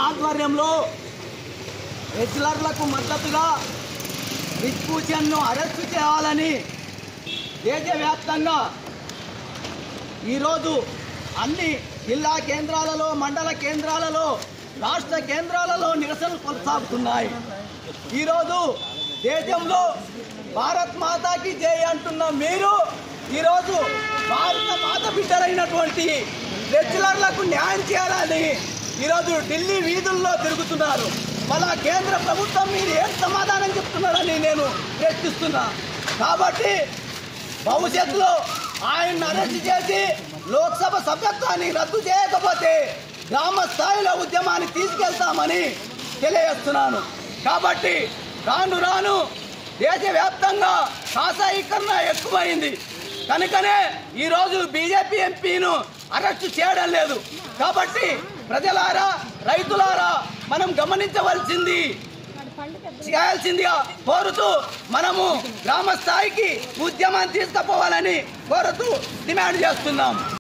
ఆధ్వర్యంలో రెగ్యులర్లకు మద్దతుగా రిక్వూషన్ను అరెస్టు చేయాలని దేశవ్యాప్తంగా ఈరోజు అన్ని జిల్లా కేంద్రాలలో మండల కేంద్రాలలో రాష్ట్ర కేంద్రాలలో నిరసనలు కొనసాగుతున్నాయి ఈరోజు దేశంలో భారత్ మాతాకి జై అంటున్న మీరు ఈరోజు భారత మాత బిడ్డలైనటువంటి లెక్చరర్లకు న్యాయం చేయాలని ఈరోజు ఢిల్లీ వీధుల్లో తిరుగుతున్నారు మళ్ళా కేంద్ర ప్రభుత్వం మీరు ఏం సమాధానం చెప్తున్నారని నేను ప్రశ్నిస్తున్నా కాబట్టి భవిష్యత్తులో ఆయన అరెస్ట్ చేసి లోక్సభ సభ్యత్వాన్ని రద్దు చేయకపోతే గ్రామ స్థాయిలో ఉద్యమాన్ని తీసుకెళ్తామని తెలియజేస్తున్నాను కాబట్టి రాను రాను దేశవ్యాప్తంగా కాషాయీకరణ ఎక్కువైంది కనుకనే ఈరోజు బీజేపీ ఎంపీను అరెస్టు చేయడం లేదు కాబట్టి ప్రజలారా రైతులారా మనం గమనించవలసింది చేయాల్సిందిగా కోరుతూ మనము గ్రామ స్థాయికి ఉద్యమాన్ని తీసుకుపోవాలని కోరుతూ డిమాండ్ చేస్తున్నాం